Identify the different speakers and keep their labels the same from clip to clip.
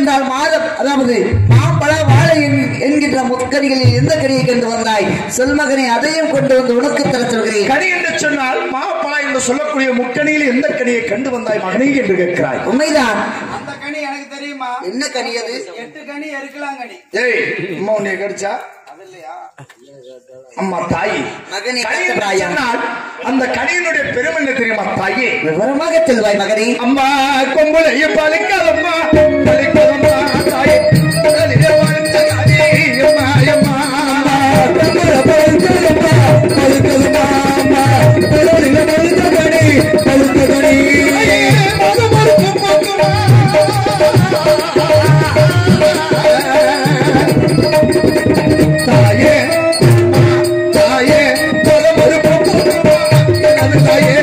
Speaker 1: என்றால் மாதம் அதாவது மாம்பழ வாழை என்- என்கின்ற முற்கனிகளில் எந்த கனியை கொண்டு வந்தாய் சொல் மகனே அதையும் கொண்டு வந்து உனக்கு தர சொல்கிறேன்
Speaker 2: கனி என்று சொன்னால் மாப்பழா என்று சொல்லக்கூடிய முக்கணியில் எந்த கனியை கண்டு வந்தாய் மகனே என்று கேட்கிறாய்
Speaker 1: உண்மைதான்
Speaker 3: அந்த கனி எனக்கு தெரியுமா
Speaker 1: என்ன கனி அது
Speaker 3: எட்டு கனி எருக்கலாம் கனி
Speaker 2: ஏய் அம்மா உன்னை கடிச்சா
Speaker 3: அது இல்லையா
Speaker 2: அம்மா தாயி
Speaker 1: மகனே
Speaker 2: கனி என்று
Speaker 1: கத்தராயா
Speaker 2: சொன்னால் அந்த கனியினுடைய பெருமை என்ன தெரியுமா தாயே
Speaker 1: விவரமாக செல்வாய் மகனே
Speaker 2: அம்மா கொம்புல பலிக்காதம்மா பலிக்காதம்மா தாயே முதலிலே வாழ்ந்த கனி, அம்மா, அம்மா. கொம்புல பலிக்காதம்மா, பலிக்காதம்மா, அம்மா. முதலிலே வாழ்ந்த கனி, பலித்த கனி. தாயே, முகமொரு பொம்முக்குமா. தாயே தாயே முகமொரு பொம்முக்குமா. எனது தாயே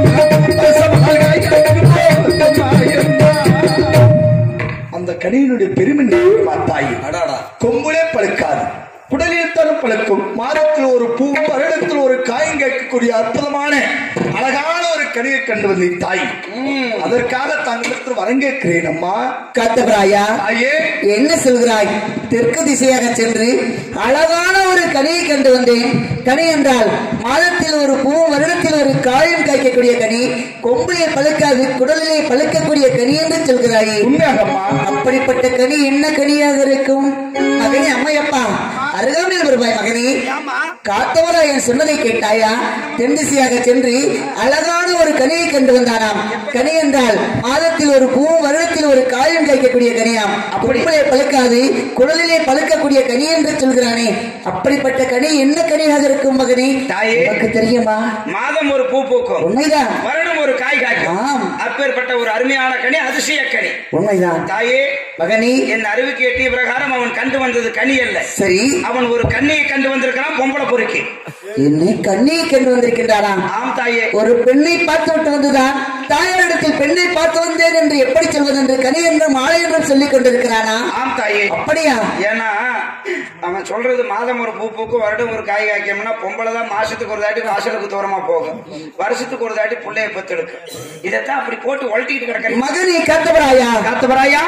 Speaker 2: அந்த கனியினுடைய பெருமை தெரியுமா தாய் கொம்புலே பழுக்காது குடலில் தரும் பழுக்கும் மாதத்தில் ஒரு பூ வருடத்தில் ஒரு காயம் கேட்கக்கூடிய அற்புதமான அழகான ஒரு கனியை கண்டு வந்த தாய் அதற்காக தங்களிடத்தில் வரங்கேற்கிறேன் அம்மா
Speaker 1: காத்தவராயா
Speaker 2: தாயே
Speaker 1: என்ன சொல்கிறாய் தெற்கு திசையாக சென்று அழகான ஒரு கனியை கண்டு வந்தேன் கனி என்றால் மாதத்தில் ஒரு பூ வருடத்தில் ஒரு காயம் காய்க்கக்கூடிய கனி கொம்பிலே பழுக்காது குடலிலே பழுக்கக்கூடிய கனி என்று சொல்கிறாயே
Speaker 2: உண்மையாகம்மா
Speaker 1: அப்படிப்பட்ட கனி என்ன கனியாக இருக்கும் மகனே அம்மையப்பா அருகாமையில் வருவாய் மகனே
Speaker 3: ஏமா
Speaker 1: காத்தவரா என் சொன்னதை கேட்டாயா தென் திசையாக சென்று அழகான ஒரு கனியை கண்டு வந்தானாம் கனி என்றால் மாதத்தில் ஒரு பூ வருடத்தில் ஒரு காயம் காய்க்கக்கூடிய கனியாம் அப்படியே பழுக்காது குடலிலே பழுக்கக்கூடிய கனி என்று சொல்கிறானே அப்படிப்பட்ட கனி என்ன கனியாக இருக்கும் மகனே
Speaker 4: தாயே.
Speaker 1: உனக்கு தெரியுமா
Speaker 4: மாதம் ஒரு பூ பூக்கும்
Speaker 1: உண்மைதான்
Speaker 4: வருடம் ஒரு காய் காய்க்கும்
Speaker 1: ஆம்.
Speaker 4: அப்பேற்பட்ட ஒரு அருமையான கனி அதிசய கனி
Speaker 1: உண்மைதான்
Speaker 4: தாயே
Speaker 1: மகனே
Speaker 4: என் அறிவுக்கு எட்டிய பிரகாரம் அவன் கண்டு வந்தது கனி அல்ல
Speaker 1: சரி
Speaker 4: அவன் ஒரு கண்ணியை கண்டு வந்திருக்கிறான் பொம்பளை பொறுக்கி
Speaker 1: என்னை கண்ணியை கண்டு வந்திருக்கின்றாராம்
Speaker 4: ஆம் தாயே
Speaker 1: ஒரு பெண்ணை பார்த்து விட்டு வந்துதான் தாயாரிடத்தில் பெண்ணை பார்த்து வந்தேன் என்று எப்படி சொல்வது என்று கனி என்றும் மாலை என்றும் சொல்லிக் கொண்டிருக்கிறானா
Speaker 4: ஆம் தாயே
Speaker 1: அப்படியா
Speaker 4: ஏன்னா அவன் சொல்றது மாதம் ஒரு பூ பூக்கும் வருடம் ஒரு காய் காய்க்கணும்னா பொம்பளை தான் மாசத்துக்கு ஒரு தாட்டி வாசலுக்கு தூரமா போகும் வருஷத்துக்கு ஒரு தாட்டி பிள்ளைய பெத்தெடுக்கு இதைத்தான் அப்படி போட்டு உழட்டிக்கிட்டு கிடக்கிறேன்
Speaker 1: மகனை காத்தவராயா
Speaker 4: காத்தவராயா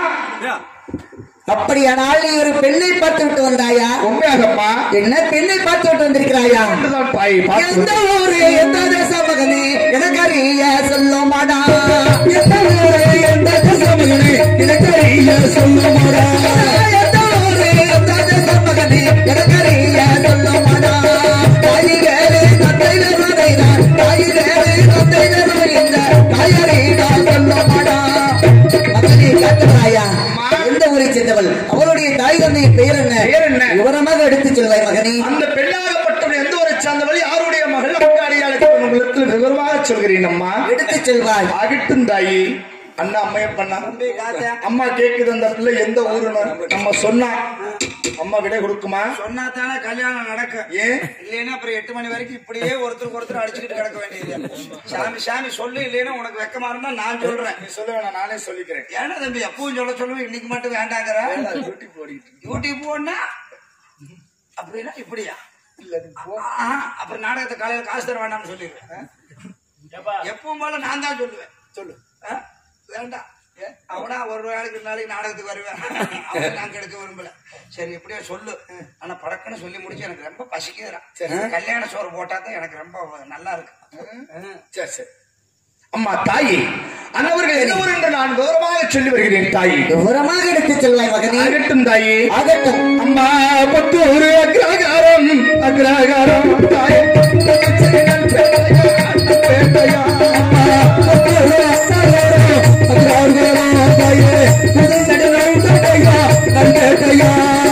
Speaker 1: அப்படியானால் நீ ஒரு பெண்ணை பார்த்து விட்டு வந்தாயா
Speaker 2: உண்மையாகம்மா
Speaker 1: என்ன பெண்ணை பார்த்து விட்டு வந்திருக்கிறாயா
Speaker 2: என்றுதான் தாய்
Speaker 1: எந்த
Speaker 2: பார்த்து
Speaker 1: ஊரு எந்த தேச மகனே எனக்கு அறிய சொல்ல மாடா எந்த ஊரு எந்த தேச மகனே எனக்கு அறிய சொல்ல மாடா எந்த ஊரு எந்த தேச மகனே எனக்கு அறிய சொல்ல மாடா தாய் வேறு தந்தை வருவதைதான் தாய் வேறு தந்தை வருவதைந்த தாயறிடா சொல்ல மாடா மகனே காட்டுறாயா எந்த ஊரை சேர்ந்தவள் அவளுடைய தாய் தந்தை பெயர் என்ன
Speaker 2: பெயர் என்ன?
Speaker 1: விவரமாக எடுத்துச் சொல்வாய் மகனே
Speaker 2: அந்த பெண்ணாகப்பட்டவள் எந்த ஒரு சார்ந்தவள் யாருடைய மகள் அங்கு அடையாளத்தை உங்களுக்கு விவரமாக சொல்கிறேன் அம்மா
Speaker 1: எடுத்துச் செல்வாய்
Speaker 2: ஆகட்டும் தாயி அண்ணா அம்மைய பண்ணா அம்மா கேக்குது அந்த பிள்ளை எந்த ஊருன்னு நம்ம சொன்னா அம்மா விடை கொடுக்குமா
Speaker 4: சொன்னா தானே கல்யாணம் நடக்கும்
Speaker 2: ஏன்
Speaker 4: இல்லைன்னா அப்புறம் எட்டு மணி வரைக்கும் இப்படியே ஒருத்தருக்கு ஒருத்தர் அடிச்சுக்கிட்டு கிடக்க வேண்டியது சாமி சாமி சொல்லு இல்லைன்னா உனக்கு வெக்கமா இருந்தா நான் சொல்றேன்
Speaker 2: நீ சொல்ல வேணாம் நானே சொல்லிக்கிறேன்
Speaker 4: ஏன்னா தம்பி எப்பவும் சொல்ல சொல்லுவேன் இன்னைக்கு மட்டும் வேண்டாங்கிற
Speaker 2: யூடியூப் ஓடிட்டு இருக்கு.
Speaker 4: யூடியூப் போனா அப்படின்னா இப்படியா
Speaker 2: இல்ல அது போ.
Speaker 4: ஆ, அப்புறம் நாடகத்தை காலையில காசு தர வேண்டாம்னு சொல்லிடுவேன் எப்பவும் போல நான் தான் சொல்லுவேன் சொல்லு ஆ? வேண்டாம் அவனா ஒரு நாளைக்கு ஒரு நாளைக்கு நாடகத்துக்கு வருவேன் அவனை நான் கெடுக்க விரும்பல சரி எப்படியோ சொல்லு ஆனா படக்குன்னு சொல்லி முடிச்சு எனக்கு ரொம்ப பசிக்குதுறான் கல்யாண சோறு போட்டா தான் எனக்கு ரொம்ப நல்லா இருக்கு
Speaker 2: சரி சரி அம்மா தாயி அன்னவர்கள் என்ன ஊர் என்று நான் விவரமாக சொல்லி வருகிறேன் தாயி
Speaker 1: விவரமாக எடுத்துச் செல்வாய் மகனே
Speaker 2: ஆகட்டும் தாயி
Speaker 1: ஆகட்டும்
Speaker 2: அம்மா பத்தூர் அக்ரகாரம் அக்ரகாரம் தாயே பேட்டையா அம்மா பத்தூர் அக்ரகாரம் அக்ரகாரம் தாயே புதுச்செடிலை பேட்டையா பேட்டையா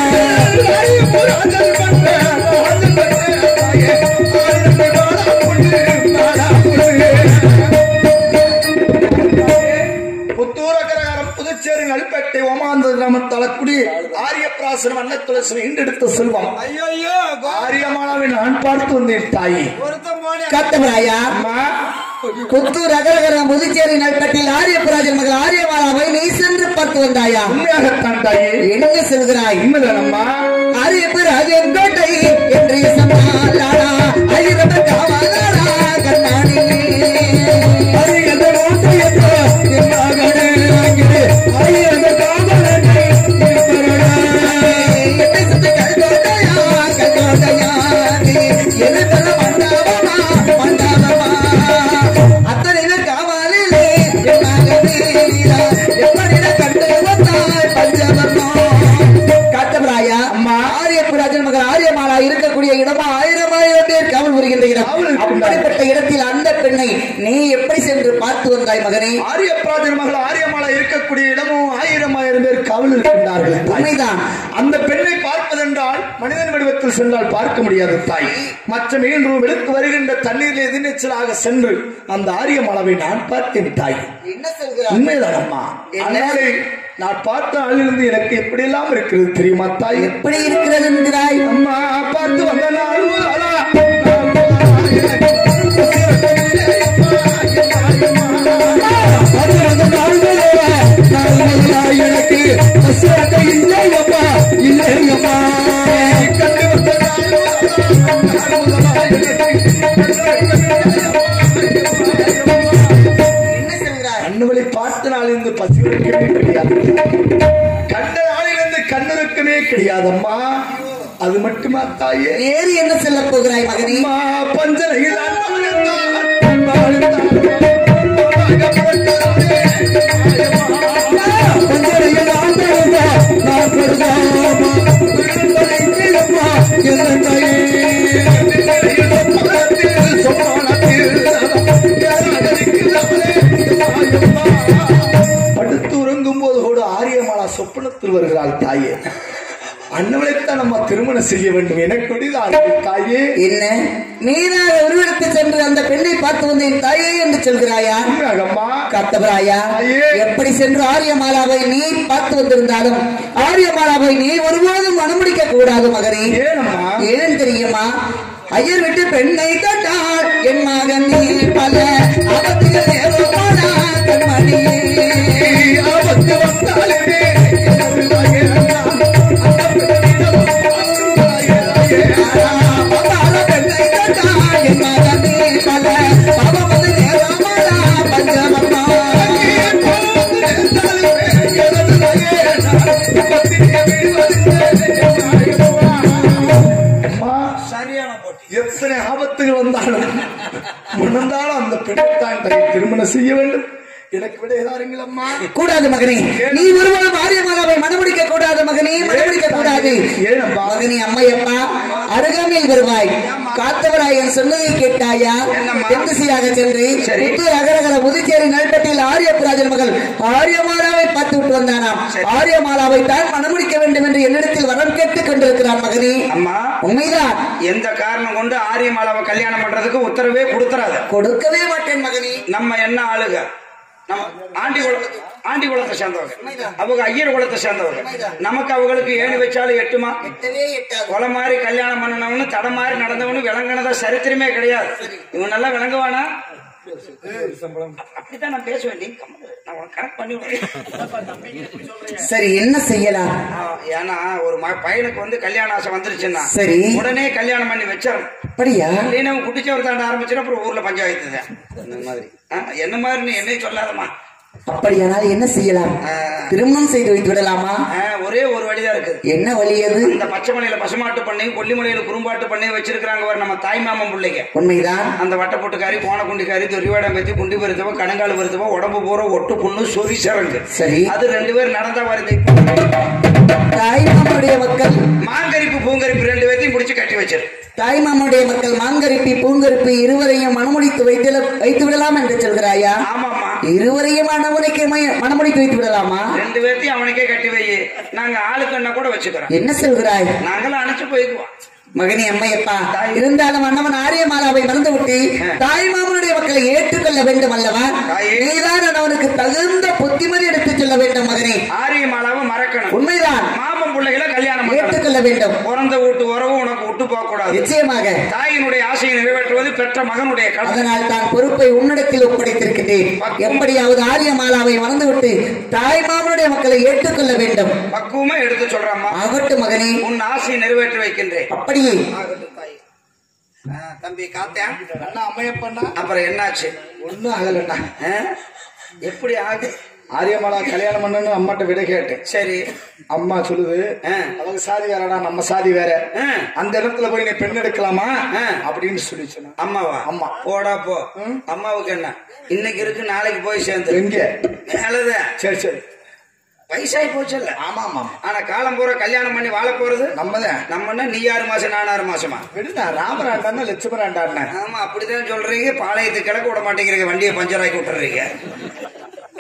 Speaker 2: புத்தூர் அக்ரகாரம் புதுச்சேரி நல்பேட்டை ஓமாந்த கிராமம் தலக்குடி ஆரியப்பிராசனம் அன்னத்துளசி இன்றெடுத்த செல்வம்
Speaker 3: ஐயோ ஐயோ
Speaker 2: ஆரியமானவை நான் பார்த்து வந்தேன் தாயி
Speaker 3: ஒருத்தன் போனே
Speaker 1: காத்தவராயா
Speaker 2: அம்மா
Speaker 1: புத்தூர் அகரகரம் புதுச்சேரி நல்பட்டில் ஆரியப்பராஜன் மகள் ஆரியமாலாவை நீ சென்று பார்த்து வந்தாயா
Speaker 2: உண்மையாகத்தான் தாயி
Speaker 1: எங்க செல்கிறாய்
Speaker 2: உண்மைதானம்மா
Speaker 1: ஆரியப்பராஜன் கோட்டை என்று சொன்னாலா ஆயிரம் காவலாளா கண்ணாடி
Speaker 2: அறியத ஓட்டையற்ற என் மகனே அங்கே அறியத காவலனே ஆரியப்பிராஜன் மகள் ஆரியமாலா இருக்கக்கூடிய இடமும் ஆயிரம் ஆயிரம் பேர் காவல் இருக்கின்றார்கள் தாய்.
Speaker 1: உண்மைதான்
Speaker 2: அந்த பெண்ணை பார்ப்பதென்றால் மனிதன் வடிவத்தில் சென்றால் பார்க்க முடியாது தாய் மற்ற மீண்டும் எடுத்து வருகின்ற தண்ணீரில் எதிர்நீச்சலாக சென்று அந்த ஆரியமாலாவை நான் பார்த்தேன் தாய்
Speaker 1: என்ன சொல்கிறார்
Speaker 2: உண்மைதான் அம்மா அதனாலே நான் பார்த்த ஆளிலிருந்து எனக்கு எப்படியெல்லாம் இருக்கிறது தெரியுமா தாய்
Speaker 1: எப்படி இருக்கிறது என்கிறாய்
Speaker 2: அம்மா பார்த்து வந்த நாள் முதலா,
Speaker 1: அது அந்த நாள்களோட நாள்களா எனக்கு பசியாக இல்லையம்மா இல்லையம்மா
Speaker 2: கண்டு வந்த நாள்
Speaker 1: என்ன சொல்கிறாய்
Speaker 2: கண்ணுகளை பார்த்த நாளிலிருந்து பசிகளுக்கே கிடையாது கண்ட நாளிலிருந்து கண்ணுருக்கமே கிடையாதம்மா அது மட்டுமா தாயே
Speaker 1: வேறு என்ன சொல்ல போகிறாய் மகனே
Speaker 2: அம்மா பஞ்சனையில் அன்பழுத்தான், அன்பழுத்தான், அன்பாக பிறந்தாயே.
Speaker 1: பஞ்சரையில் ஆண்டவந்தா, நான் பெருதாமா, விழுந்ததை கிழமா, என் தாயே.
Speaker 2: சொப்பனத்தில், சொப்பனத்தில், யாராதரிக்கிறவளே, தாயம்மா. படுத்து உறங்கும் போது கூட ஆரியமாலா சொப்பனத்தில் வருகிறாள் தாயே அண்ணவளைத்தான் நம்ம திருமணம் செய்ய வேண்டும் எனக்கு விடுதான் தாயே
Speaker 1: என்ன நீராக உருவெடுத்து சென்று அந்த பெண்ணை பார்த்து வந்தேன் தாயே என்று சொல்கிறாயா
Speaker 2: உண்மையாகம்மா
Speaker 1: காத்தவராயா
Speaker 2: தாயே.
Speaker 1: எப்படி சென்று ஆரியமாலாவை நீ பார்த்து வந்திருந்தாலும் ஆரியமாலாவை நீ ஒருபோதும் மனமுடிக்க கூடாது மகனே
Speaker 2: ஏனம்மா
Speaker 1: ஏன் தெரியுமா ஐயர் விட்டு பெண்ணை கண்டாள் என் மகன் நீ பல அவத்திகள் நேரமானா கண்மணியே
Speaker 2: ஆபத்து வந்தாலுமே எனது மகனாம்.
Speaker 1: பவால பெண்ணை கண்டாள் என் மகன் நீ பல பவமது நேரமானா பஞ்சமம்மா
Speaker 2: அம்மா,
Speaker 4: சரியான போட்டி
Speaker 2: எத்தனை ஆபத்துகள் வந்தாலும் உணர்ந்தாலும் அந்த பெண்ணை தான் தன்னை திருமணம் செய்ய வேண்டும் எனக்கு விட ஏதாருங்கள் அம்மா
Speaker 1: கூடாது மகனே நீ ஒருவரும் ஆரியமாலாவை மனமுடிக்க கூடாது மகனே மனமுடிக்க கூடாது
Speaker 2: ஏனப்பா
Speaker 1: மகனே அம்மையப்பா அருகாமையில் வருவாய் காத்தவராய் என் சொன்னதை கேட்டாயா தென்திசையாக சென்று புத்தூர் அகரகர புதுச்சேரி நல்பட்டியில் ஆரியபுராஜன் மகள் ஆரியமாலாவை பார்த்து விட்டு வந்தானாம் ஆரியமாலாவை தான் மனமுடிக்க வேண்டும் என்று என்னிடத்தில் வரம் கேட்டுக் கொண்டிருக்கிறான் மகனே
Speaker 4: அம்மா
Speaker 1: உண்மைதான்
Speaker 4: எந்த காரணம் கொண்டு ஆரியமாலாவை கல்யாணம் பண்றதுக்கு உத்தரவே கொடுத்துறாத
Speaker 1: கொடுக்கவே மாட்டேன் மகனே
Speaker 4: நம்ம என்ன ஆளுக நம்ம ஆண்டி குல ஆண்டி குலத்தை சேர்ந்தவங்க அவங்க ஐயர் குலத்தை சேர்ந்தவங்க நமக்கு அவங்களுக்கு ஏணி வச்சாலும் எட்டுமா
Speaker 1: எட்டவே எட்டாது
Speaker 4: கொலை மாதிரி கல்யாணம் பண்ணனவனு தடை மாதிரி நடந்தவனு விளங்குனதா சரித்திரமே கிடையாது இவன் நல்லா விளங்குவானா அப்படித்தான் நான் பேசுவேன் நீ கம்முனு இரு. நான் உனக்கு கனெக்ட் பண்ணி விடுறேன்.
Speaker 1: சரி என்ன செய்யலாம்
Speaker 4: ஆ, ஏன்னா ஒரு ம- பையனுக்கு வந்து கல்யாண ஆசை வந்துருச்சுன்னா
Speaker 1: சரி
Speaker 4: உடனே கல்யாணம் பண்ணி வச்சிடணும்
Speaker 1: அப்படியா
Speaker 4: இல்லைன்னா அவன் குட்டிச்சவர் தாண்ட ஆரம்பிச்சுன்னா அப்புறம் ஊர்ல பஞ்சாயத்து தான் இந்த மாதிரி ஆ, என்ன மாதிரி நீ என்னையும் சொல்லாதம்மா
Speaker 1: அப்படியானால் என்ன செய்யலாம்
Speaker 4: ஆ,
Speaker 1: திருமணம் செய்து வைத்து விடலாமா
Speaker 4: ஆ, ஒரே ஒரு வழிதான் இருக்குது
Speaker 1: என்ன வழி அது
Speaker 4: இந்த பச்சைமலையில பசுமாட்டு பண்ணையும் கொல்லிமலையில குறும்பாட்டு பண்ணையும் வச்சிருக்காங்க பாரு நம்ம தாய் மாமன் பிள்ளைங்க
Speaker 1: உண்மைதான்
Speaker 4: அந்த வட்டப்பொட்டுக்காரி கோண குண்டிக்காரி தொரிவாடம் பத்தி குண்டி வருத்தவன் கணங்கால் வருத்தவன் உடம்பு பூரா ஒட்டு புண்ணு சொறி சரங்கு
Speaker 1: சரி
Speaker 4: அது ரெண்டு பேர் நடந்தா வருது
Speaker 1: தாய் மாமனுடைய மக்கள்
Speaker 4: மாங்கரிப்பு பூங்கரிப்பு ரெண்டு பேர்த்தையும் பிடிச்சு கட்டி வச்சிரு
Speaker 1: தாய் மாமனுடைய மக்கள் மாங்கரிப்பி பூங்கரிப்பி இருவரையும் மனமுடித்து வைத்து வைத்து விடலாம் என்று சொல்கிறாயா
Speaker 4: ஆமாம்மா
Speaker 1: இருவரையும் மனமுடிக்க மனமுடித்து வைத்து விடலாமா
Speaker 4: ரெண்டு பேர்த்தையும் அவனுக்கே கட்டி வை நாங்க ஆளுக்கண்ணா கூட வச்சுக்கிறோம்
Speaker 1: என்ன சொல்கிறாய்
Speaker 4: நாங்களும் அணைச்சு போய்க்குவோம்
Speaker 1: மகனே அம்மையப்பா இருந்தாலும் அண்ணவன் ஆரியமாலாவை மறந்துவிட்டு தாய் மாமனுடைய மக்களை ஏற்றுக்கொள்ள வேண்டும் அல்லவா
Speaker 4: தாயே.
Speaker 1: நீதான் அண்ணவனுக்கு தகுந்த புத்திமதி எடுத்துச் சொல்ல வேண்டும் மகனே
Speaker 4: ஆரியமாலாவை மறக்கணும்
Speaker 1: உண்மைதான்
Speaker 4: மாமன் பிள்ளைகளை கல்யாணம் பண்ணணும்
Speaker 1: ஏற்றுக்கொள்ள வேண்டும்
Speaker 4: பிறந்த வீட்டு உறவு உனக்கு விட்டு போக கூடாது
Speaker 1: நிச்சயமாக
Speaker 4: தாயினுடைய ஆசையை நிறைவேற்றுவது பெற்ற மகனுடைய கடமை
Speaker 1: அதனால் தான் பொறுப்பை உன்னிடத்தில் ஒப்படைத்திருக்கின்றேன் எப்படியாவது ஆரியமாலாவை மறந்துவிட்டு தாய் மாமனுடைய மக்களை ஏற்றுக்கொள்ள வேண்டும்
Speaker 4: பக்குவமா எடுத்து சொல்றம்மா
Speaker 1: ஆகட்டும் மகனே
Speaker 4: உன் ஆசையை நிறைவேற்றி வைக்கின்றேன்
Speaker 1: அப்படியே
Speaker 4: ஆகட்டும் தாய் ஆ, தம்பி காத்தேன்
Speaker 2: அண்ணா அம்மையப்பண்ணா
Speaker 4: அப்புறம் என்னாச்சு
Speaker 2: ஒன்னும் ஆகலண்ணா
Speaker 4: ஆ? எப்படி ஆகு
Speaker 2: ஆரியமாலா கல்யாணம் பண்ணணும்னு அம்மாட்ட விட கேட்டேன்
Speaker 4: சரி
Speaker 2: அம்மா சொல்லுது
Speaker 4: ஆ.
Speaker 2: அவங்க சாதி வேறடா நம்ம சாதி வேற
Speaker 4: ஆ.
Speaker 2: அந்த இடத்துல போய் நீ பெண் எடுக்கலாமா
Speaker 4: ஆ.
Speaker 2: அப்படின்னு சொல்லி சொன்னா
Speaker 4: அம்மாவா
Speaker 2: அம்மா.
Speaker 4: போடா போ அம்மாவுக்கு என்ன இன்னைக்கு இருக்கு நாளைக்கு போய் சேர்ந்து
Speaker 2: எங்க
Speaker 4: மேலதான்
Speaker 2: சரி சரி
Speaker 4: வயசாகி போச்சுல்ல
Speaker 2: ஆமா ஆமா
Speaker 4: ஆனா காலம் பூரா கல்யாணம் பண்ணி வாழ போறது
Speaker 2: நம்மதான்
Speaker 4: நம்மன்னா நீ ஆறு மாசம் நான் ஆறு மாசமா
Speaker 2: விடுடா ராமராண்டாண்ணா லட்சுமராண்டாண்ணா
Speaker 4: ஆமா அப்படித்தான் சொல்றீங்க பாளையத்துக்கு கிழக்க விட மாட்டேங்கிறீங்க வண்டியை பஞ்சர் ஆக்கி விட்டுறீங்க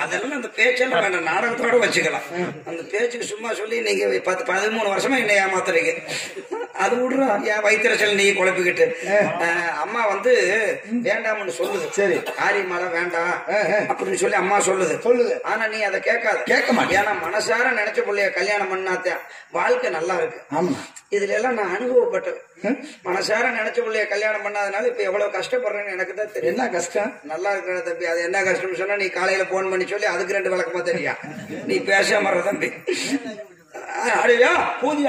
Speaker 4: அதெல்லாம் அந்த பேச்செல்லாம் வேண்டாம் நாடகத்தோட வச்சுக்கலாம் அந்த பேச்சுக்கு சும்மா சொல்லி நீங்க பத்து பதிமூணு வருஷமா என்ன ஏமாத்துறீங்க அது விடுறா என் வயிற்றுச்சல் நீ குழப்பிக்கிட்டு அஹ், அம்மா வந்து வேண்டாம்னு சொல்லுது
Speaker 2: சரி.
Speaker 4: காரியமால வேண்டாம் அப்படின்னு சொல்லி அம்மா சொல்லுது
Speaker 2: சொல்லுது.
Speaker 4: ஆனா நீ அதை கேட்காத
Speaker 2: கேட்க மாட்டேன்.
Speaker 4: ஏன்னா மனசார நினைச்ச பிள்ளைய கல்யாணம் பண்ணாதான் வாழ்க்கை நல்லா இருக்கு
Speaker 2: ஆமா
Speaker 4: இதுல எல்லாம் நான் அனுபவப்பட்டேன் மனசார நினைச்ச பிள்ளைய கல்யாணம் பண்ணாதனால இப்ப எவ்வளவு கஷ்டப்படுறேன்னு எனக்கு தான் தெரியும்
Speaker 2: என்ன கஷ்டம்
Speaker 4: நல்லா இருக்கிற தம்பி அது என்ன கஷ்டம்னு சொன்னா நீ காலையில போன் பண்ணி சொல்லி அதுக்கு ரெண்டு விளக்கமா தெரியா நீ பேசாம வர்ற தம்பி அடையா பூதி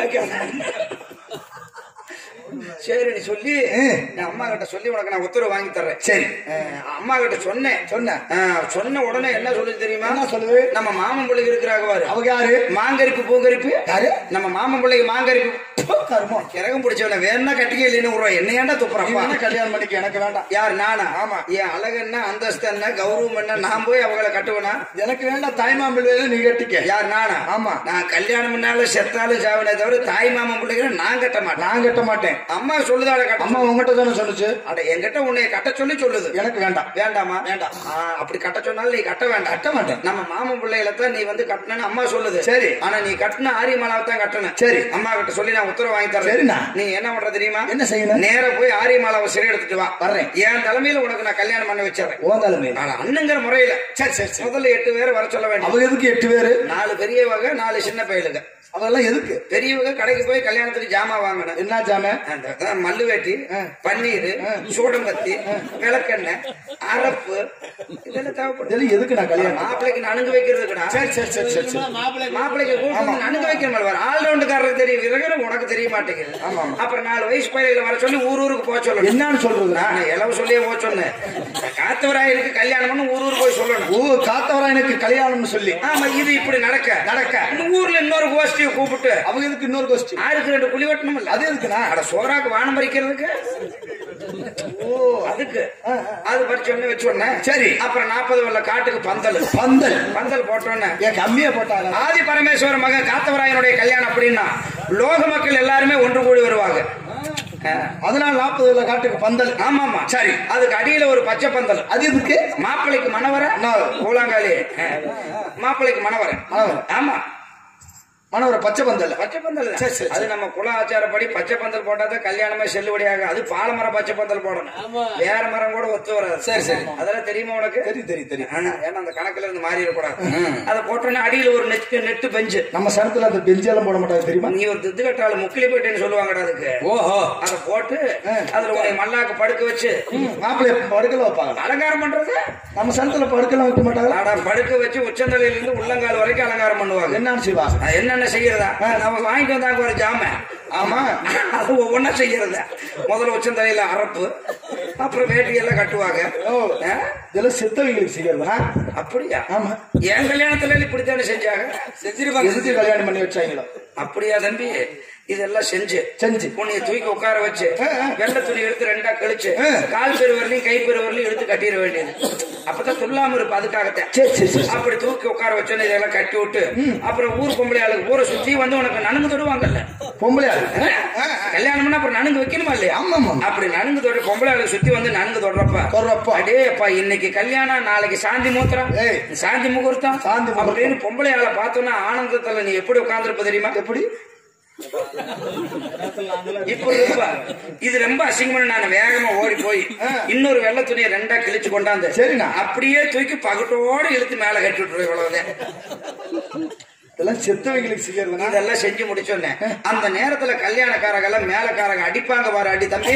Speaker 4: சரி நீ சொல்லி நான் அம்மா கிட்ட சொல்லி உனக்கு நான் உத்தரவு வாங்கி தர்றேன்
Speaker 2: சரி
Speaker 4: அஹ், அம்மா கிட்ட சொன்னேன்
Speaker 2: சொன்னேன்.
Speaker 4: அஹ், சொன்ன உடனே என்ன சொல்லுது தெரியுமா
Speaker 2: என்ன சொல்லுது?
Speaker 4: நம்ம மாமன் பிள்ளைங்க இருக்கிறாங்க பாரு
Speaker 2: அவங்க யாரு
Speaker 4: மாங்கரிப்பு பூங்கரிப்பு
Speaker 2: யாரு?
Speaker 4: நம்ம மாமன் பிள்ளைங்க மாங்கரிப்பு
Speaker 2: கருமம்
Speaker 4: கிரகம் பிடிச்சவன வேணா கட்டிக்க இல்லைன்னு விடுவோம் என்ன ஏன்டா
Speaker 2: நீ
Speaker 4: துப்புறப்பா
Speaker 2: வேணா கல்யாணம் பண்ணிக்க எனக்கு வேண்டாம்
Speaker 4: யார் நானா
Speaker 2: ஆமா.
Speaker 4: என் அழகு என்ன அந்தஸ்து என்ன கௌரவம் என்ன நான் போய் அவங்கள கட்டுவேனா
Speaker 2: எனக்கு வேண்டாம் தாய்மாம்பிள் வேலை நீ கட்டிக்க
Speaker 4: யார் நானா
Speaker 2: ஆமா.
Speaker 4: நான் கல்யாணம் பண்ணாலும் செத்தாலும் சாவனே தவிர தாய் மாமன் பிள்ளைகளை நான் கட்ட மாட்டேன்
Speaker 2: நான் கட்ட மாட்டேன்
Speaker 4: அம்மா சொல்லுதாட கட்ட
Speaker 2: அம்மா உங்ககிட்ட தானே சொன்னுச்சு
Speaker 4: அட என்கிட்ட உன்னை கட்ட சொல்லி சொல்லுது
Speaker 2: எனக்கு வேண்டாம்
Speaker 4: வேண்டாமா
Speaker 2: வேண்டாம்.
Speaker 4: ஆ, அப்படி கட்ட சொன்னாலும் நீ கட்ட வேண்டாம்
Speaker 2: கட்ட மாட்டேன்.
Speaker 4: நம்ம மாமன் பிள்ளைகளை தான் நீ வந்து கட்டணும்னு அம்மா சொல்லுது
Speaker 2: சரி.
Speaker 4: ஆனா நீ கட்டின ஆரி மாலாவை தான் கட்டணும்
Speaker 2: சரி.
Speaker 4: அம்மா கிட்ட சொல்லி நான் உத்தரவு வாங்கி தரேன்
Speaker 2: சரிண்ணா.
Speaker 4: நீ என்ன பண்ற தெரியுமா
Speaker 2: என்ன செய்யணும்?
Speaker 4: நேரா போய் ஆரி மாலாவை சிறை எடுத்துட்டு வா
Speaker 2: வர்றேன்.
Speaker 4: என் தலைமையில உனக்கு நான் கல்யாணம் பண்ண வச்சிடறேன்
Speaker 2: ஓந்தாலுமே
Speaker 4: ஆனா அண்ணங்கிற முறையில
Speaker 2: சரி சரி சரி
Speaker 4: முதல்ல எட்டு பேர் வர சொல்ல வேண்டிய
Speaker 2: அவங்க எதுக்கு எட்டு பேரு
Speaker 4: நாலு பெரியவங்க நாலு சின்ன பயலுங்க
Speaker 2: அதெல்லாம் எதுக்கு
Speaker 4: பெரியவங்க கடைக்கு போய் கல்யாணத்துக்கு ஜாமா வாங்கணும்
Speaker 2: என்ன ஜாம
Speaker 4: அந்த அதான் மல்லு வேட்டி பன்னீர் சூடம்பத்தி விளக்கெண்ணெய் அரப்பு இதெல்லாம் தேவைப்படுது
Speaker 2: இதெல்லாம் எதுக்கு நான் கல்யாணம்
Speaker 4: மாப்பிள்ளைக்கு நனுங்கு வைக்கிறதுக்குடா
Speaker 2: சரி சரி சரி சரி சரி
Speaker 4: மாப்பிள்ளைக்கு கூப்பிட்டு நனுங்கு வைக்கிற மாதிரி வர ஆல்ரவுண்டுக்காரருக்கு தெரியும் விறகு உனக்கு தெரிய மாட்டேங்குது
Speaker 2: ஆமா.
Speaker 4: அப்புறம் நாலு வயசு பையல வர சொல்லி ஊர் ஊருக்கு போக சொல்லணும்
Speaker 2: என்னன்னு சொல்றது
Speaker 4: நான் இளவு சொல்லியே போக சொன்னேன் காத்தவராயருக்கு கல்யாணம் பண்ணி ஊர் ஊர் போய் சொல்லணும்
Speaker 2: ஓ காத்தவரா எனக்கு கல்யாணம்னு சொல்லி
Speaker 4: ஆமா இது இப்படி நடக்க
Speaker 2: நடக்க.
Speaker 4: இந்த ஊர்ல இன்னொரு கோஷ்டியை கூப்பிட்டு
Speaker 2: அவங்க எதுக்கு இன்னொரு கொஸ்டின்
Speaker 4: ஆறுக்கு ரெண்டு குழி வெட்டணும் இல்ல
Speaker 2: அது எதுக்குண்ணா
Speaker 4: அட சோறாக்கு வானம் பறிக்கிறதுக்கு ஓ அதுக்கு அது பறிச்சோன்னு வச்சோன்னே
Speaker 2: சரி.
Speaker 4: அப்புறம் நாற்பது வெள்ள காட்டுக்கு பந்தல்
Speaker 2: பந்தல்
Speaker 4: பந்தல் போட்டோன்னே
Speaker 2: ஏன் கம்மியா போட்டாங்க
Speaker 4: ஆதி பரமேஸ்வர மகன் காத்தவராயனுடைய கல்யாணம் அப்படின்னா லோக மக்கள் எல்லாருமே ஒன்று கூடி வருவாங்க அஹ்,
Speaker 2: அதனால நாற்பது உள்ள காட்டுக்கு பந்தல்
Speaker 4: ஆமாமா
Speaker 2: சரி.
Speaker 4: அதுக்கு அடியில ஒரு பச்சை பந்தல்
Speaker 2: அது எதுக்கு
Speaker 4: மாப்பிள்ளைக்கு மணவர
Speaker 2: நான்.
Speaker 4: கூழாங்காலி அஹ், மாப்பிள்ளைக்கு மணவர
Speaker 2: மணவரை.
Speaker 4: ஆமா
Speaker 2: மனோர பச்சை பந்தல்
Speaker 4: பச்சை பந்தல் தான்.
Speaker 2: சரி, சரி,
Speaker 4: அது நம்ம குல ஆச்சாரப்படி பச்சை பந்தல் போட்டாதான் கல்யாணமே செல்லுபடியாக அது பாலமரம் பச்சை பந்தல் போடணும் வேற மரம் கூட ஒத்து வராது
Speaker 2: சரி, சரி.
Speaker 4: அதெல்லாம் தெரியுமா உனக்கு
Speaker 2: தெரியும் தெரியும் தெரியும்
Speaker 4: ஆ, ஏன்னா அந்த கணக்குல இருந்து மாறி இருக்கக்கூடாது அதை போட்டோன்னே அடியில ஒரு நெட்டு நெட்டு பெஞ்சு
Speaker 2: நம்ம சனத்துல அந்த பெஞ்சு எல்லாம் போட மாட்டாங்க தெரியுமா
Speaker 4: நீ ஒரு தித்து கட்டால முக்கிலி போயிட்டேன்னு சொல்லுவாங்கடா அதுக்கு
Speaker 2: ஓஹோ
Speaker 4: அதை போட்டு அதுல உன்னை மல்லாக்கு படுக்க வச்சு
Speaker 2: மாப்பிள்ளை படுக்கல வைப்பாங்க
Speaker 4: அலங்காரம் பண்றது
Speaker 2: நம்ம சனத்துல படுக்கலாம் வைக்க மாட்டாங்களா
Speaker 4: ஆடா படுக்க வச்சு உச்சந்தலையில இருந்து உள்ளங்கால் வரைக்கும் அலங்காரம் பண்ணுவாங்க
Speaker 2: என்னன்னு செய்வா
Speaker 4: அது என்னென்ன செய்யறதா நம்ம வாங்கிட்டு வந்தாங்க ஒரு ஜாம
Speaker 2: ஆமா
Speaker 4: அது ஒவ்வொன்னா செய்யறது முதல்ல உச்சந்தலையில அரப்பு அப்புறம் வேட்டி எல்லாம் கட்டுவாங்க
Speaker 2: ஓ
Speaker 4: ஆ?
Speaker 2: இதெல்லாம் செத்தவங்களுக்கு செய்யறதா
Speaker 4: அப்படியா
Speaker 2: ஆமா
Speaker 4: என் கல்யாணத்துல இப்படித்தானே செஞ்சாங்க செஞ்சிருப்பாங்க
Speaker 2: எதுக்கு கல்யாணம் பண்ணி வச்சாங்களோ
Speaker 4: அப்படியா தம்பி இதெல்லாம் செஞ்சு
Speaker 2: செஞ்சு
Speaker 4: உன்னைய தூக்கி உட்கார வச்சு வெள்ளை துணி எடுத்து ரெண்டா கழிச்சு
Speaker 2: ஆ.
Speaker 4: கால் பெருவரலையும் கை பெருவரலையும் எடுத்து கட்டிட வேண்டியது அப்பதான் துல்லாம இருப்ப அதுக்காகத்தான்
Speaker 2: சரி சரி சரி
Speaker 4: அப்படி தூக்கி உட்கார வச்சோன்னு இதெல்லாம் கட்டி விட்டு அப்புறம் ஊர் பொம்பளை ஆளுக்கு ஊரை சுத்தி வந்து உனக்கு நனுங்கு தொடுவாங்கல்ல
Speaker 2: பொம்பளை ஆளு
Speaker 4: கல்யாணம் பண்ணா அப்புறம் நனுங்கு வைக்கணுமா இல்லையா
Speaker 2: ஆமா, ஆமா.
Speaker 4: அப்படி நனுங்கு தொட பொம்பளை ஆளுக்கு சுத்தி வந்து நனுங்கு தொடுறப்ப
Speaker 2: தொடுறப்ப.
Speaker 4: அடே அப்பா இன்னைக்கு கல்யாணம் நாளைக்கு சாந்தி மூத்திரம்
Speaker 2: ஏய்.
Speaker 4: சாந்தி முகூர்த்தம்
Speaker 2: சாந்தி முகூர்த்தம்.
Speaker 4: அப்படின்னு பொம்பளை ஆளை பார்த்தோன்னா ஆனந்தத்துல நீ எப்படி உட்கார்ந்துருப்ப தெரியுமா
Speaker 2: எப்படி
Speaker 4: இப்போ இருப்பா. இது ரொம்ப அசிங்கமான நான் வேகமா ஓடி போய் இன்னொரு வெள்ளை துணியை ரெண்டா கிழிச்சு கொண்டாந்து
Speaker 2: சரிண்ணா.
Speaker 4: அப்படியே தூக்கி பகட்டோட இழுத்து மேல கட்டி விட்டுருவேன் இவ்வளவுதான்
Speaker 2: இதெல்லாம் செத்தவங்களுக்கு செய்யறதுனா
Speaker 4: இதெல்லாம் செஞ்சு முடிச்சோன்னே அந்த நேரத்துல கல்யாணக்காரங்க எல்லாம் மேலக்காரங்க அடிப்பாங்க பாரு அடி தம்பி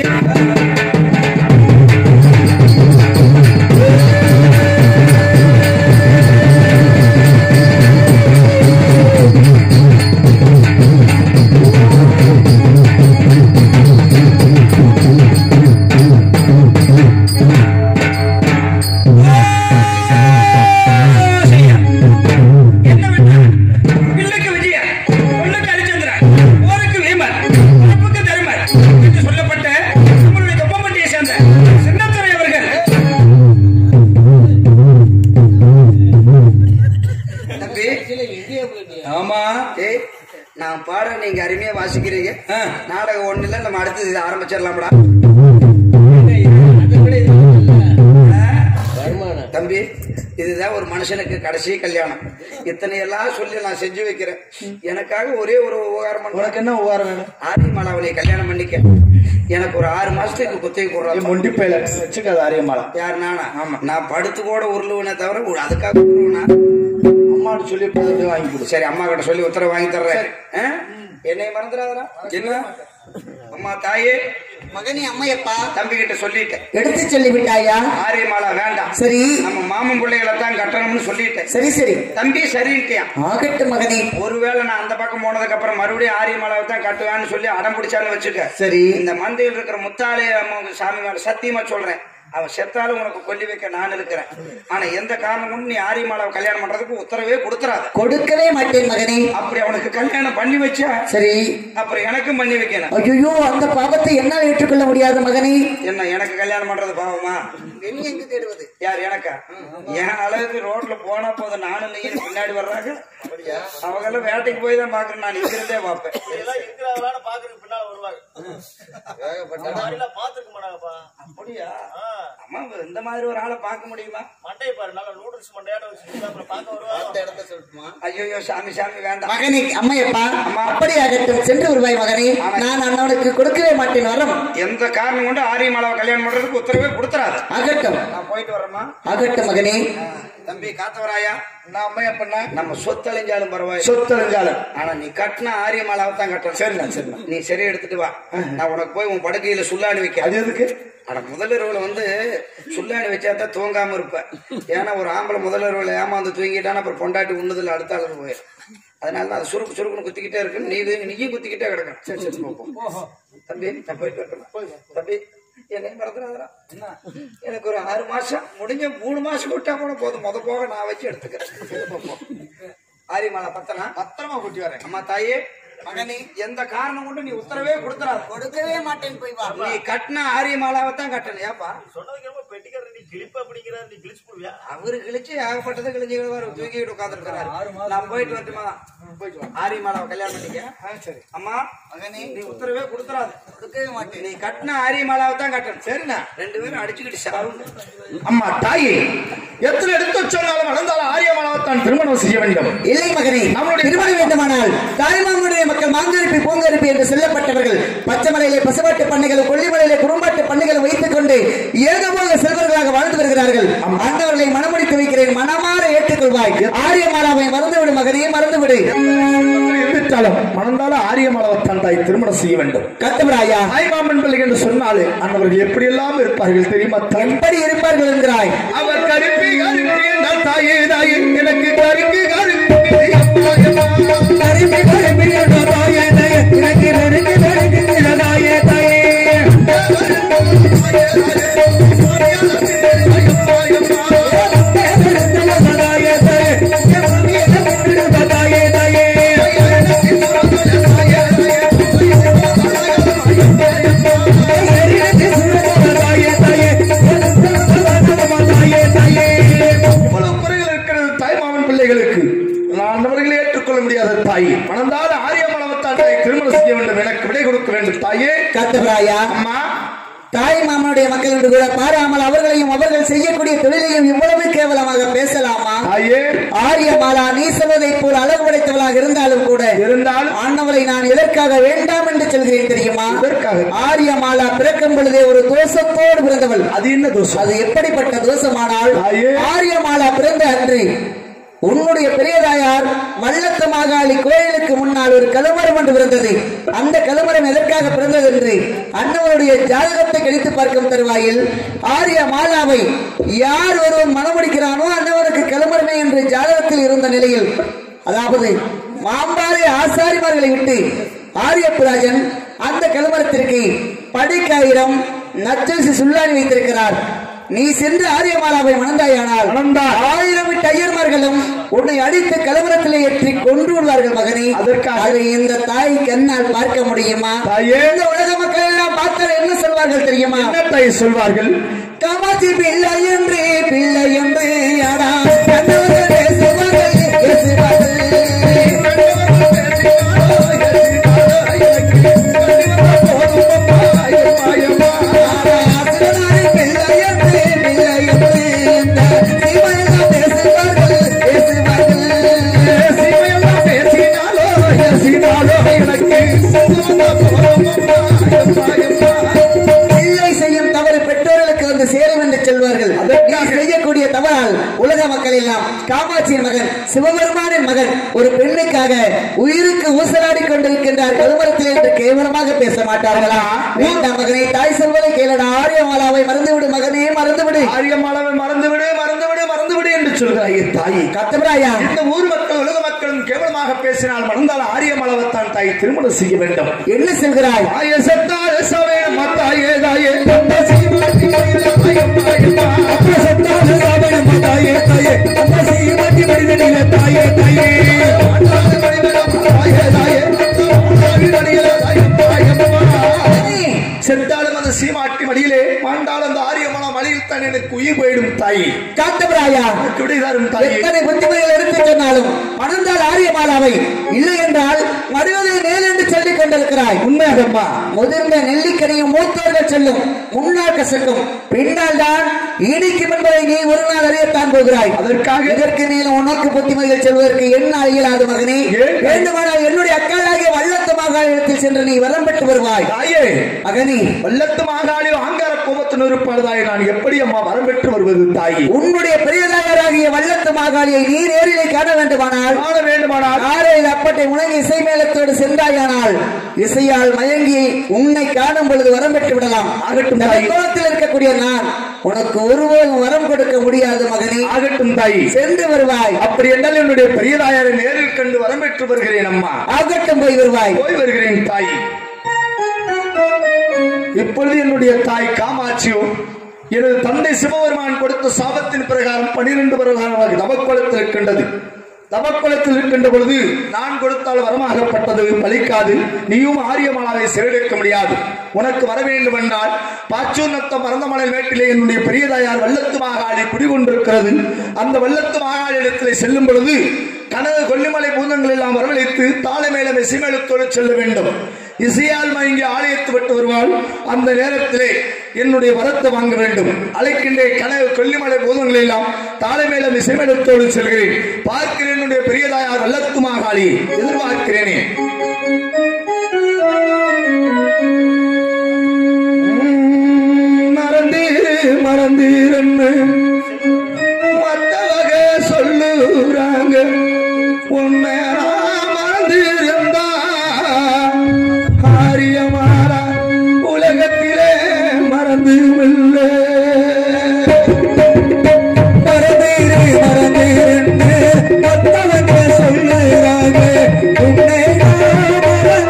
Speaker 4: என்ன விட்டா? பிள்ளைக்கு விஜயன், பொண்ணுக்கு ஹரிச்சந்திரன், போருக்கு வீமன், பிறப்புக்கு தருமன் என்று சொல்லப்பட்ட நம்மளுடைய தொப்பம்பட்டியை சேர்ந்த சின்னத்துரை அவர்கள் தம்பி,
Speaker 2: ஆமா
Speaker 4: ஏய், நான் பாட நீங்க அருமையா வாசிக்கிறீங்க
Speaker 2: ஆ.
Speaker 4: நாடகம் ஒண்ணு இல்ல நம்ம அடுத்தது இதை ஆரம்பிச்சிடலாம்டா தம்பி இதுதான் ஒரு மனுஷனுக்கு கடைசி கல்யாணம் இத்தனை எல்லாம் சொல்லி நான் செஞ்சு வைக்கிறேன் எனக்காக ஒரே ஒரு உபகாரம் பண்ண
Speaker 2: உனக்கு என்ன உபாரம் வேணும்
Speaker 4: ஆதி மாலாவளியை கல்யாணம் பண்ணிக்க எனக்கு ஒரு ஆறு மாசத்துக்கு குத்தகை
Speaker 2: ஏய்,
Speaker 4: போடுறாங்க
Speaker 2: மொண்டி பையில வச்சுக்காத ஆரியமாலா
Speaker 4: யார் நானா ஆமா நான் படுத்து கூட உருளுவனே தவிர ஒரு அதுக்காக உருளுவனா
Speaker 2: அம்மாட்டு சொல்லி போய் வாங்கி கொடு
Speaker 4: சரி அம்மா கிட்ட சொல்லி உத்தரவு வாங்கி தர்றேன் ஆ? என்னை மறந்துடாதடா என்ன அம்மா தாயே
Speaker 1: மகனே அம்மையப்பா
Speaker 4: தம்பி கிட்ட சொல்லிட்டேன்
Speaker 1: எடுத்து சொல்லி விட்டாயா
Speaker 4: ஆரியமாலா வேண்டாம்
Speaker 1: சரி
Speaker 4: நம்ம மாமன் பிள்ளைகளை தான் கட்டணும்னு சொல்லிட்டேன்
Speaker 1: சரி சரி
Speaker 4: தம்பி சரின்ட்டியான்
Speaker 1: ஆகட்டும் மகனே
Speaker 4: ஒருவேளை நான் அந்த பக்கம் போனதுக்கு அப்புறம் மறுபடியும் ஆரியமாலாவை தான் கட்டுவேன்னு சொல்லி அடம் பிடிச்சாலும் வச்சுக்க
Speaker 1: சரி
Speaker 4: இந்த மந்தையில் இருக்கிற முத்தாலே அம்மா சாமி மேல சத்தியமா சொல்றேன் அவன் செத்தாலும் உனக்கு கொல்லி வைக்க நான் இருக்கிறேன் ஆனா எந்த காரணம் கொண்டு நீ ஆரியமாலாவை கல்யாணம் பண்றதுக்கு உத்தரவே கொடுத்துறாத
Speaker 1: கொடுக்கவே மாட்டேன் மகனே
Speaker 4: அப்படி அவனுக்கு கல்யாணம் பண்ணி வச்சா
Speaker 1: சரி
Speaker 4: அப்புறம் எனக்கும் பண்ணி வைக்கணும்
Speaker 1: ஐயோ அந்த பாவத்தை என்னால் ஏற்றுக்கொள்ள முடியாது மகனே
Speaker 4: என்ன எனக்கு கல்யாணம் பண்றது பாவமா
Speaker 1: வெளி எங்கு தேடுவது
Speaker 4: யார் எனக்கா என் அளவுக்கு ரோட்ல போனா போதும் நானும் நீ பின்னாடி வர்றாங்க அவங்க எல்லாம் வேட்டைக்கு போய் தான் பாக்குறேன் நான் இங்க இருந்தே பார்ப்பேன்
Speaker 5: இதெல்லாம் இருக்கிறவங்களால பாக்குறதுக்கு பின்னால வருவாங்க மாதிரிலாம் பாத்துருக்க மாட்டாங்கப்பா
Speaker 4: அப்படியா
Speaker 5: ஆ,
Speaker 4: அம்மா இந்த மாதிரி ஒரு ஆளை பார்க்க முடியுமா
Speaker 5: மண்டையை பாரு நல்லா நூடுல்ஸ் மண்டையாட்ட வச்சு அப்புறம் பார்க்க வருவாங்க
Speaker 4: ஐயோ சாமி சாமி வேண்டாம்
Speaker 1: மகனே அம்மையப்பா அப்படி ஆகட்டும் சென்று வருவாய் மகனே நான் அண்ணனுக்கு கொடுக்கவே மாட்டேன் வரம்
Speaker 4: எந்த காரணம் கொண்டு ஆரியமாலாவை கல்யாணம் பண்றதுக்கு உத்தரவே கொடுத்துறாரு
Speaker 1: ஆகட்டும்
Speaker 4: நான் போயிட்டு வரேம்மா
Speaker 1: ஆகட்டும் மகனே
Speaker 4: தம்பி காத்தவராயா
Speaker 2: நான் அம்மையா பண்ண
Speaker 4: நம்ம சொத்தழிஞ்சாலும் பரவாயில்ல
Speaker 2: சொத்தறிஞ்சாலும்
Speaker 4: ஆனா நீ கட்டின ஆரியமாலாவை தான் கட்டணும்
Speaker 2: சரிண்ணா சரிண்ணா
Speaker 4: நீ சரி எடுத்துட்டு வா நான் உனக்கு போய் உன் படுக்கையில சுல்லாணி வைக்க
Speaker 2: அது எதுக்கு
Speaker 4: ஆனா முதலிரவுல வந்து சுல்லாணி வச்சா தான் தூங்காம இருப்ப ஏன்னா ஒரு ஆம்பளை முதலிரவுல ஏமாந்து தூங்கிட்டானா அப்புறம் பொண்டாட்டி உண்ணுதுல அடுத்த அளவு போய் அதனால தான் அது சுருக்கு சுருக்குன்னு குத்திக்கிட்டே இருக்கு நீ இது- நீயும் குத்திக்கிட்டே கிடக்கணும் சரி சரி போ, போ. தம்பி நான் போயிட்டு வரட்டுமா? தம்பி என்னை மறந்துடாதடா என்ன எனக்கு ஒரு ஆறு மாசம் முடிஞ்ச மூணு மாசம் விட்டா கூட போதும் முத போக நான் வச்சு எடுத்துக்கிறேன் போ, போ. ஆரியமாலா பத்தனா
Speaker 2: பத்திரமா கூட்டி வரேன்
Speaker 4: அம்மா தாயே மகனே எந்த காரணம் கொண்டு நீ உத்தரவே கொடுத்துறாத
Speaker 1: கொடுக்கவே மாட்டேன் போய் வா
Speaker 4: நீ கட்டின ஆரியமாலாவை தான் கட்டணும் ஏப்பா
Speaker 5: சொன்னதுக்கு ரொம்ப பெட்டிக்கிற நீ கிளிப்ப அப்படிங்கிற நீ கிழிச்சு போடுவியா
Speaker 4: அவரு கிழிச்சு ஏகப்பட்டது கிழிஞ்சு வர தூக்கிட்டு உட்காந்துருக்கிறாரு நான் போயிட்டு வரட்டுமா போயிட்டு வா ஆரியமாலாவை கல்யாணம் பண்ணிக்க
Speaker 2: சரி
Speaker 4: அம்மா மகனே நீ உத்தரவே கொடுத்துறாத
Speaker 1: கொடுக்கவே மாட்டேன்
Speaker 4: நீ கட்டின ஆரியமாலாவை தான் கட்டணும் சரிண்ணா ரெண்டு பேரும் அடிச்சுக்கிட்டு சாவுங்க
Speaker 2: அம்மா தாயே எத்தனை எடுத்து சொன்னாலும் வளர்ந்தாலும் ஆரியமானவர் தான் திருமணம் செய்ய வேண்டும்
Speaker 1: இல்லை மகனே
Speaker 2: நம்முடைய
Speaker 1: திருமணம் வேண்டுமானால் தாய்மாமனுடைய மக்கள் மாங்கருப்பி பூங்கருப்பி என்று சொல்லப்பட்டவர்கள் பச்சைமலையிலே பசுபாட்டு பண்ணைகளும் கொல்லிமலையிலே குறும்பாட்டு பண்ணைகளும் வைத்துக் கொண்டு ஏகமாக செல்வர்களாக வாழ்ந்து வருகிறார்கள் ஆண்டவர்களை மனமுடித்து வைக்கிறேன் மனமாற ஏற்றுக்கொள்வாய் ஆரியமாலாவை மறந்துவிடு மகனே மறந்துவிடு
Speaker 2: இருந்துட்டாலும் மணந்தாலும் ஆரியமானவர் தான் தாய் திருமணம் செய்ய வேண்டும்
Speaker 1: கத்துவராயா
Speaker 2: தாய்மாமன் பிள்ளை என்று சொன்னாலே அன்னவர்கள் எப்படியெல்லாம் இருப்பார்கள் தெரியுமா தாய்
Speaker 1: எப்படி இருப்பார்கள் என்கிறாய்
Speaker 2: அவர் கருப்பி கருப்பி என்றால் தாயே தாயே எனக்கு கருப்பி கருப்பி அம்மா, அம்மா.
Speaker 1: கருப்பி கருப்பி என்ற தாயே தாயே, எனக்கு நெருங்கி நெருங்குகிற தாயே தாயே. தாயே தாயே, என் மீது கொண்டிருந்த தாயே தாயே. எரிந்து சுடுகிற தாயே தாயே, என் சுடுகிற தாயே தாயே.
Speaker 2: இவ்வளவு குறைகள் இருக்கிறது தாய்மாமன் பிள்ளைகளுக்கு நான் அவர்களை ஏற்றுக்கொள்ள முடியாத தாய் மணந்தால் ஆரியமானவத்தான் தாய் திருமணம் செய்ய வேண்டும் எனக்கு விடை கொடுக்க வேண்டும் தாயே
Speaker 1: கத்துவராயா
Speaker 2: அம்மா
Speaker 1: தாய் மாமனுடைய மக்களோடு கூட பாராமல் அவர்களையும் அவர்கள் செய்யக்கூடிய தொழிலையும் இவ்வளவு கேவலமாக பேசலாமா
Speaker 2: தாயே
Speaker 1: ஆரியமாலா நீ சொல்வதைப் போல் அழகு படைத்தவளாக இருந்தாலும் கூட
Speaker 2: இருந்தால்
Speaker 1: ஆண்டவரை நான் எதற்காக வேண்டாம் என்று சொல்கிறேன் தெரியுமா
Speaker 2: எதற்காக?
Speaker 1: ஆரியமாலா பிறக்கும் பொழுதே ஒரு தோஷத்தோடு பிறந்தவள்
Speaker 2: அது என்ன தோஷம்
Speaker 1: அது எப்படிப்பட்ட தோஷமானால்
Speaker 2: தாயே.
Speaker 1: ஆரியமாலா பிறந்த அன்று உன்னுடைய பெரியதாயார் வல்லத்த மாகாளி கோயிலுக்கு முன்னால் ஒரு கழுமரம் ஒன்று பிறந்தது அந்த கழுமரம் எதற்காக பிறந்தது என்று அண்ணவருடைய ஜாதகத்தை கழித்து பார்க்கும் தருவாயில் ஆரிய மாலாவை யார் ஒருவன் மனமுடிக்கிறானோ அண்ணவருக்கு கழுமரமே என்று ஜாதகத்தில் இருந்த நிலையில் அதாவது மாம்பாறை ஆசாரிமார்களை விட்டு ஆரியப்பராஜன் அந்த கழுமரத்திற்கு படிக்காயிரம் நச்சரிசி சுல்லாணி வைத்திருக்கிறார் நீ சென்று ஆரியமாலாவை மணந்தாயானால்
Speaker 2: மணந்தார்.
Speaker 1: ஆயிரம் விட்டு ஐயர்மார்களும் உன்னை அடித்து கலவரத்திலே ஏற்றி கொன்று விடுவார்கள் மகனே
Speaker 2: அதற்காக?
Speaker 1: அதை இந்த தாய் கண்ணால் பார்க்க முடியுமா
Speaker 2: தாயே.
Speaker 1: இந்த உலக மக்கள் எல்லாம் பார்த்தால் என்ன சொல்வார்கள் தெரியுமா
Speaker 2: என்ன தாய் சொல்வார்கள்
Speaker 1: காமாட்சி பிள்ளை என்று பிள்ளை என்று யாரா கண்டவர்கள் பேசுவார்கள் பேசுவார்கள் ஆசிரியனாய் பிள்ளை என்று பிள்ளை என்று இந்த காமாட்சியின் மகன் சிவபெருமானின் மகன் ஒரு பெண்ணுக்காக உயிருக்கு ஊசலாடி கொண்டிருக்கின்றார் கருமரத்தில் என்று கேவலமாக பேச மாட்டார்களா வேண்டாம் மகனே தாய் சொல்வதை கேளடா ஆரியமாலாவை மறந்துவிடு மகனே மறந்துவிடு
Speaker 2: ஆரியமாளவை மறந்துவிடு மறந்துவிடு மறந்துவிடு என்று சொல்கிறாய் என் தாயி
Speaker 1: கத்தவராயா
Speaker 2: இந்த ஊர் மக்கள் உலக மக்களும் கேவலமாக பேசினால் மறந்தால் ஆரியமாளவத்தான் தாய் திருமணம் செய்ய வேண்டும்
Speaker 1: என்ன சொல்கிறாய்
Speaker 2: தாயே செத்தால் சவே மத்தாயே தாயே செத்தாலும் அந்த சீமாட்டி மடியிலே மாண்டாலும் அந்த ஆரியமான மடியில் தான் எனக்கு உயிர் போயிடும் தாயி
Speaker 1: காத்தவராயா
Speaker 2: விடைதாரும் தாயி
Speaker 1: எத்தனை புத்திமதிகள் எடுத்து சொன்னாலும் மணந்தால் ஆரியமாலாவை இல்லை என்றால் மறுவதை மேல் என்று சொல்லிக் கொண்டிருக்கிறாய்
Speaker 2: உண்மையாகம்மா
Speaker 1: முதிர்ந்த நெல்லிக்கனியும் மூத்தவர்கள் சொல்லும் முன்னால் கசக்கும் பின்னால் தான் இனிக்கும் என்பதை நீ ஒரு நாள் அறியத்தான் போகிறாய்
Speaker 2: அதற்காக
Speaker 1: இதற்கு மேல உனக்கு புத்திமதிகள் சொல்வதற்கு என்ன இயலாது மகனே
Speaker 2: ஏன்?
Speaker 1: வேண்டுமானால் என்னுடைய அக்காளாகிய வல்லத்து மாகாணத்தில் சென்று நீ வரம் பெற்று வருவாய்
Speaker 2: தாயே
Speaker 1: மகனே
Speaker 2: வல்லத்து மாகாணி ஆங்கார கோபத்தின் இருப்பாளதாய் நான் எப்படி அம்மா வரம் பெற்று வருவது தாயி
Speaker 1: உன்னுடைய பெரியதாகராகிய வல்லத்து மாகாளியை நீ நேரிலே காண வேண்டுமானால்
Speaker 2: காண வேண்டுமானால்
Speaker 1: ஆரையில் அப்பட்டை முழங்கி இசை மேலத்தோடு சென்றாயானால் இசையால் மயங்கி உன்னை காணும் பொழுது வரம் பெற்று விடலாம்
Speaker 2: ஆகட்டும்
Speaker 1: இந்த
Speaker 2: தாய்.
Speaker 1: கோலத்தில் இருக்கக்கூடிய நான் உனக்கு ஒருபோதும் வரம் கொடுக்க முடியாது மகனே
Speaker 2: ஆகட்டும் தாயி
Speaker 1: சென்று வருவாய்
Speaker 2: அப்படி என்றால் என்னுடைய பெரியதாயாரை நேரில் கண்டு வரம் பெற்று வருகிறேன் அம்மா
Speaker 1: ஆகட்டும் போய் வருவாய்
Speaker 2: போய் வருகிறேன் தாய் இப்பொழுது என்னுடைய தாய் காமாட்சியோ எனது தந்தை சிவபெருமான் கொடுத்த சாபத்தின் பிரகாரம் பனிரெண்டு பிரகாரமாக தவக்குளத்தில் இருக்கின்றது தவக்குளத்தில் இருக்கின்ற பொழுது நான் கொடுத்தால் வரமாகப்பட்டது பலிக்காது நீயும் ஆரியமாலாவை சிறையெடுக்க முடியாது உனக்கு வர வேண்டும் என்றால் பாச்சூர் நத்தம் பரந்தமலை மேட்டிலே என்னுடைய பெரியதாயார் வல்லத்து மாகாளி குடிகொண்டிருக்கிறது அந்த வல்லத்து மாகாளி இடத்திலே செல்லும் பொழுது கனவு கொல்லிமலை பூதங்கள் எல்லாம் வரவழைத்து தாளை மேல மெசிமேலத்தோடு செல்ல வேண்டும் இசையால் மயங்கி ஆலயத்து விட்டு வருவாள் அந்த நேரத்திலே என்னுடைய வரத்தை வாங்க வேண்டும் அழைக்கின்றே கனவு கொல்லிமலை பூதங்கள் எல்லாம் தாளை மேல இசைமேலத்தோடு செல்கிறேன் பார்க்கிறேன் என்னுடைய பெரியதாயார் வல்லத்து மாகாளி எதிர்பார்க்கிறேனே மறந்தீரு மறந்தீருன்னு மத்தவக சொல்லுறாங்க உண்மை நான் மறந்திருந்தா ஆரியமாறா உலகத்திலே மறந்துமில்லை
Speaker 1: மறந்தீரு மறந்தீருன்னு மத்தவங்க சொல்லுறாங்க உன்னை நான்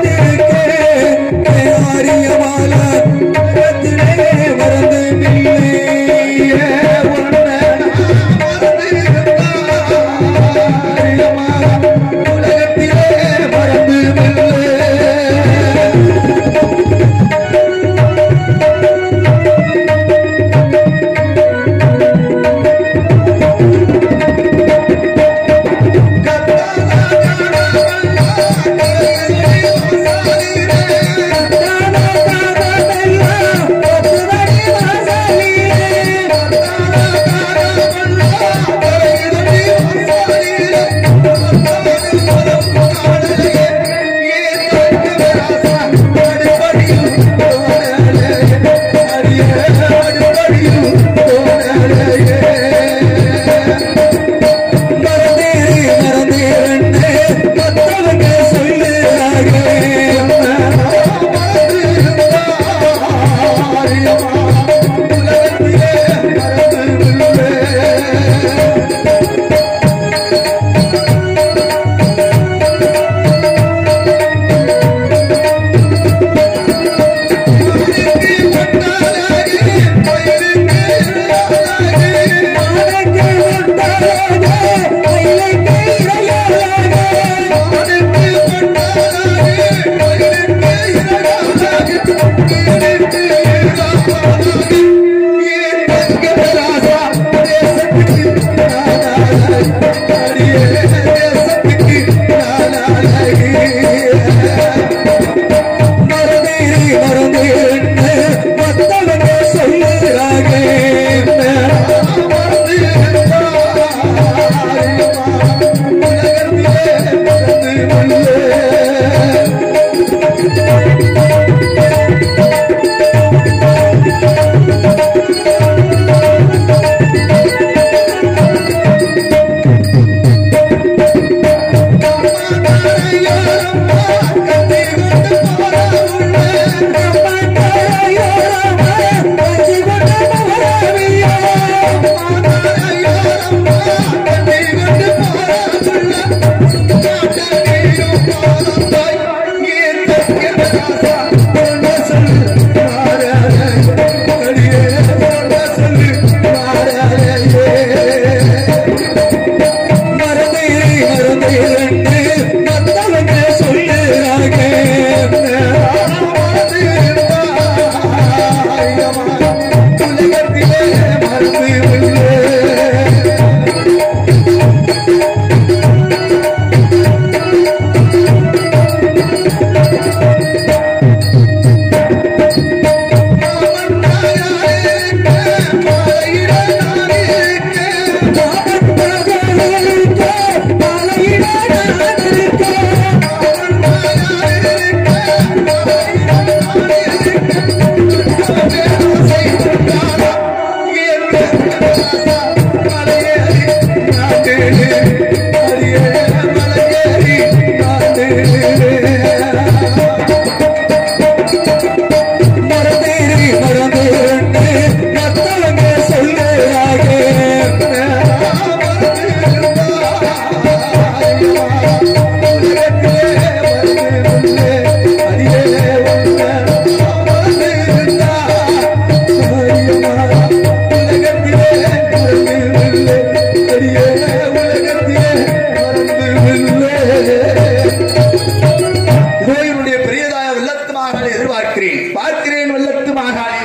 Speaker 2: இதோயினுடைய பெரியதாய வெள்ளத்து மாகாணி எதிர்பார்க்கிறேன் பார்க்கிறேன் வெள்ளத்து மாகாணி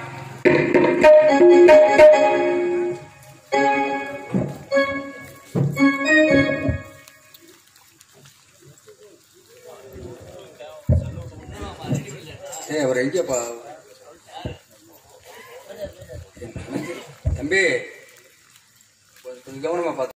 Speaker 1: ஏய் அவர் எங்கேப்பா தம்பி கொஞ்சம் கவனமா பார்த்து